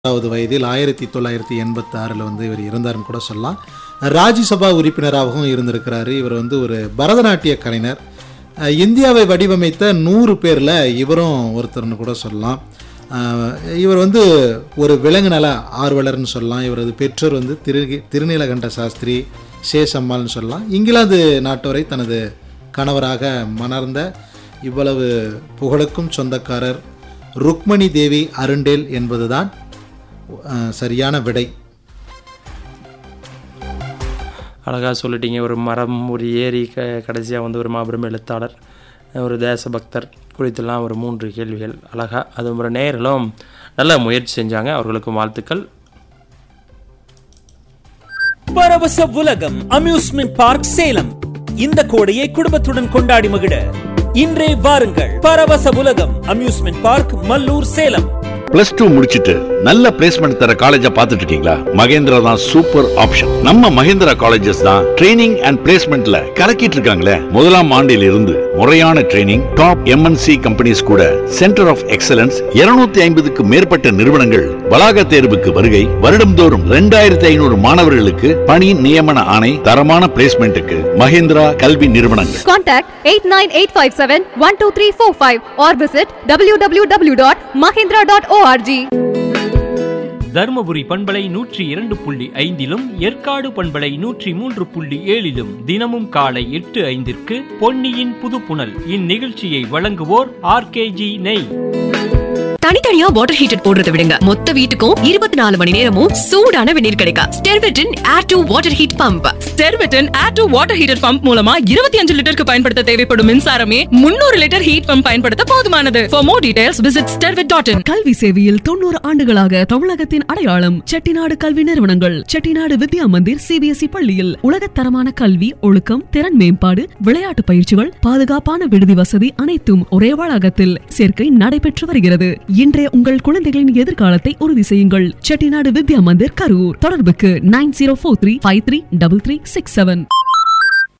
வது வயதில் ஆயிரத்தி தொள்ளாயிரத்தி எண்பத்தி ஆறில் வந்து இவர் இருந்தார்னு கூட சொல்லலாம் ராஜ்யசபா உறுப்பினராகவும் இருந்திருக்கிறாரு இவர் வந்து ஒரு பரதநாட்டிய கலைஞர் அஹ் இந்தியாவை வடிவமைத்த நூறு பேரில் இவரும் ஒருத்தர்னு கூட சொல்லலாம் அஹ் இவர் வந்து ஒரு விலங்கு நல ஆர்வலர்னு சொல்லலாம் இவரது பெற்றோர் வந்து திரு திருநீலகண்ட சாஸ்திரி சேஷம்மாள்னு சொல்லலாம் இங்கிலாந்து நாட்டவரை தனது கணவராக மணர்ந்த இவ்வளவு புகழுக்கும் சொந்தக்காரர் ருக்மணி தேவி அருண்டேல் என்பதுதான் அஹ், சரியான விடை அழகாக சொல்லிட்டீங்க ஒரு மரம் ஒரு ஏரி க கடைசியாக வந்து ஒரு மாபெரும் எழுத்தாளர் ஒரு தேசபக்தர் குறித்தெல்லாம் ஒரு மூன்று கேள்விகள் அழகாக அது ஒரு நேர்களும் நல்ல முயற்சி செஞ்சாங்க அவர்களுக்கும் வாழ்த்துக்கள் பரவச உலகம் அம்யூஸ்மெண்ட் பார்க் சேலம் இந்த கோடையை குடும்பத்துடன் கொண்டாடி மகிழ இன்றே வாருங்கள் பரவச உலகம் amusement park Mallur Salem plus two முடிச்சிட்டு நல்ல பிளேஸ்மெண்ட் தர காலேஜ பாத்துட்டு இருக்கீங்களா மகேந்திரா தான் சூப்பர் ஆப்ஷன் நம்ம மகேந்திரா காலேஜஸ் தான் ட்ரைனிங் அண்ட் பிளேஸ்மெண்ட்ல கலக்கிட்டு இருக்காங்களே முதலாம் ஆண்டில் இருந்து முறையான ட்ரைனிங் டாப் எம்என்சி கம்பெனிஸ் கூட சென்டர் ஆஃப் எக்ஸலன்ஸ் 250 ஐம்பதுக்கு மேற்பட்ட நிறுவனங்கள் வளாக தேர்வுக்கு வருகை வருடம்தோறும் ரெண்டாயிரத்தி ஐநூறு மாணவர்களுக்கு பணி நியமன ஆணை தரமான பிளேஸ்மெண்ட்டுக்கு மகேந்திரா கல்வி நிறுவனங்கள் Contact 89857-12345 or visit www.mahindra.org. Dharmapuri பண்பலை நூற்றி இரண்டு புள்ளி ஐந்திலும் ஏற்காடு பண்பலை நூற்றி மூன்று புள்ளி ஏழிலும் தினமும் காலை எட்டு ஐந்திற்கு பொன்னியின் புதுப்புணல் இந்நிகழ்ச்சியை வழங்குவோர் ஆர்கேஜி நெய் தனித்தனியா வாட்டர் ஹீட்டர் போடுறதை விடுங்க மொத்த வீட்டுக்கும் இருபத்தி நாலு மணி நேரமும் சூடான வெந்நீர் கிடைக்கும் ஸ்டெர்வெட்டின் air to water heat pump ஸ்டெர்விட்டன் air to water heater pump மூலமா இருபத்தி அஞ்சு லிட்டருக்கு பயன்படுத்த தேவைப்படும் மின்சாரமே முன்னூறு லிட்டர் ஹீட் பம்ப் பயன்படுத்த போதுமானது for more details visit Stervit dot in கல்வி சேவையில் தொண்ணூறு ஆண்டுகளாக தமிழகத்தின் அடையாளம் செட்டிநாடு கல்வி நிறுவனங்கள் செட்டிநாடு வித்யா மந்திர் சிபிஎஸ்இ பள்ளியில் உலகத்தரமான கல்வி ஒழுக்கம் திறன் மேம்பாடு விளையாட்டு பயிற்சிகள் பாதுகாப்பான விடுதி வசதி அனைத்தும் ஒரே வளாகத்தில் சேர்க்கை நடைபெற்று வருகிறது இன்றைய உங்கள் குழந்தைகளின் எதிர்காலத்தை உறுதி செய்யுங்கள் செட்டிநாடு வித்யா மந்திர் கரூர் தொடர்புக்கு nine zero four three five three double three six seven